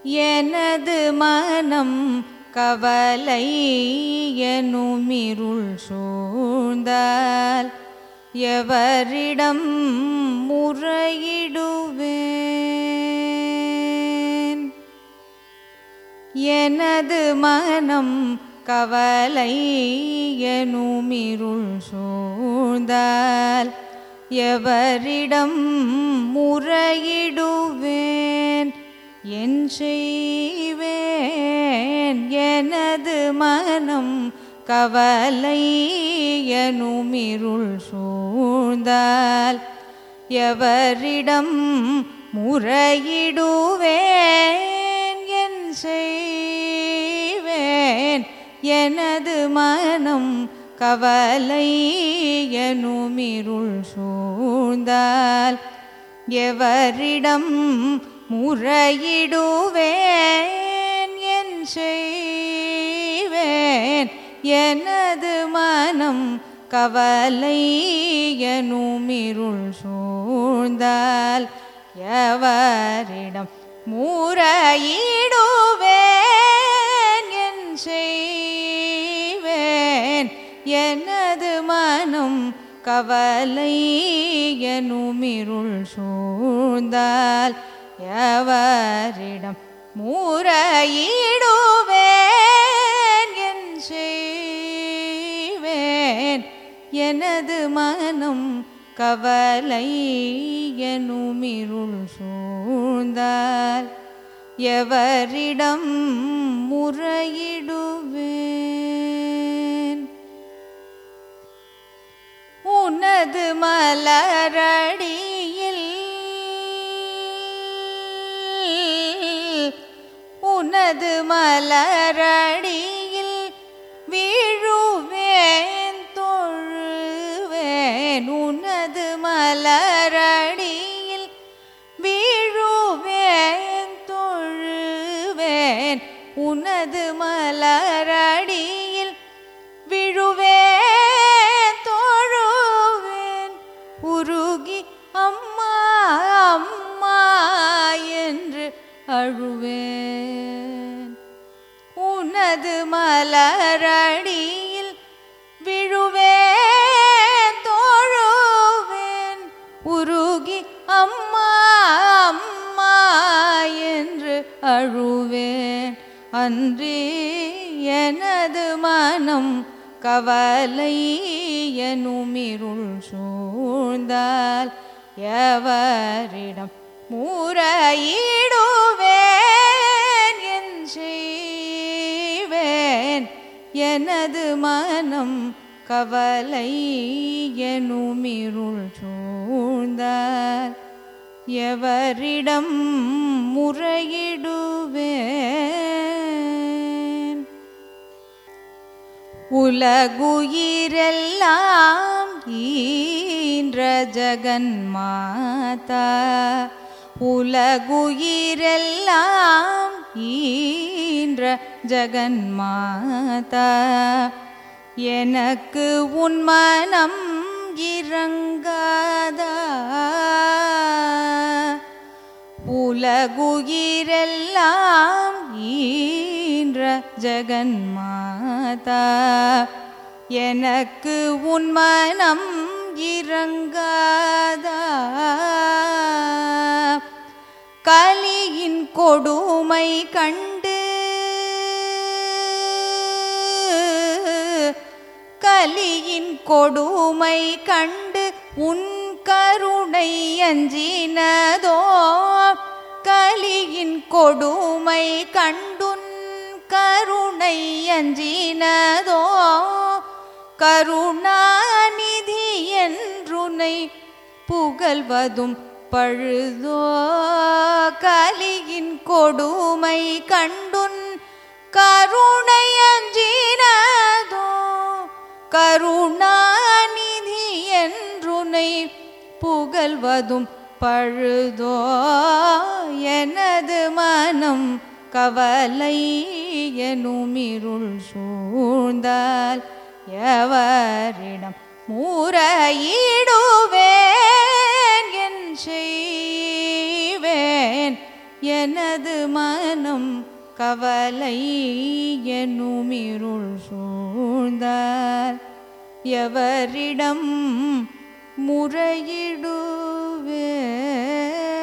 எனது மனம் கவலை எனுமிருள் சூழ்ந்தால் எவரிடம் முறையிடுவேன் எனது மனம் கவலை எனுமிருள் சூழ்ந்தால் எவரிடம் முறையிடுவேன் என் செய்வேன் எனது மனம் கவலை எனுமிருள் சூழ்ந்தால் எவரிடம் முறையிடுவேன் என் செய்வேன் எனது மனம் கவலை எனுமிருள் சூழ்ந்தால் எவரிடம் முறையிடுவேன் என் செய்வேன் எனது மனம் கவலை எனுமிருள் சூழ்ந்தால் எவரிடம் முறையிடுவேன் என் செய்வேன் எனது மனம் கவலை எனுமிருள் சூழ்ந்தால் எவரிடம் முறையிடுவேன் என் செய்வேன் எனது மனம் கவலை எனுமிருள் சூழ்ந்தால் எவரிடம் முறையிடுவேன் உனது மலரடியில் உனது மலரடியில் வீழுவேன் தொழுவேன் உனது மலரடியில் வீழுவேன் தொழுவேன் உனது மலரடியில் விழுவேன் தொழுவேன் உருகி அம்மா அம்மா என்று அழுவேன் உனது மலரடியில் விழுவேன் தோழுவேன் உருகி அம்மா அம்மா என்று அழுவேன் அன்றி எனது மனம் கவலை எனுமிருள் சூழ்ந்தால் எவரிடம் முறையிடுவேன் என் செய்வேன் எனது மனம் கவலை எனுமிருள் சூழ்ந்தால் எவரிடம் முறையிடுவேன் உலகுயிரெல்லாம் ஈன்ற ஜகன்மாதா உலகுயிரெல்லாம் ஈன்ற ஜகன்மாதா எனக்கு உன் மனம் இறங்காதா உலகுயிரெல்லாம் ஈன்ற ஜகன்மாதா எனக்கு உன் மனம் இறங்காதா கலியின் கொடுமை கண்டு கலியின் கொடுமை கண்டு உன் கருணை அஞ்சினதோ கலியின் கொடுமை கண்டுன் கருணை அஞ்சினதோ கருணாநிதி என்றுனை புகழ்வதும் பழுதோ கலியின் கொடுமை கண்டுன் கருணை அஞ்சினதோ கருணாநிதி என்றுனை புகழ்வதும் பழுதோ எனது மனம் கவலை எனுமிருள் சூழ்ந்தால் எவரிடம் முறையிடுவேன் என் செய்வேன் எனது மனம் கவலை எனுமிருள் சூழ்ந்தார் எவரிடம் முறையிடுவே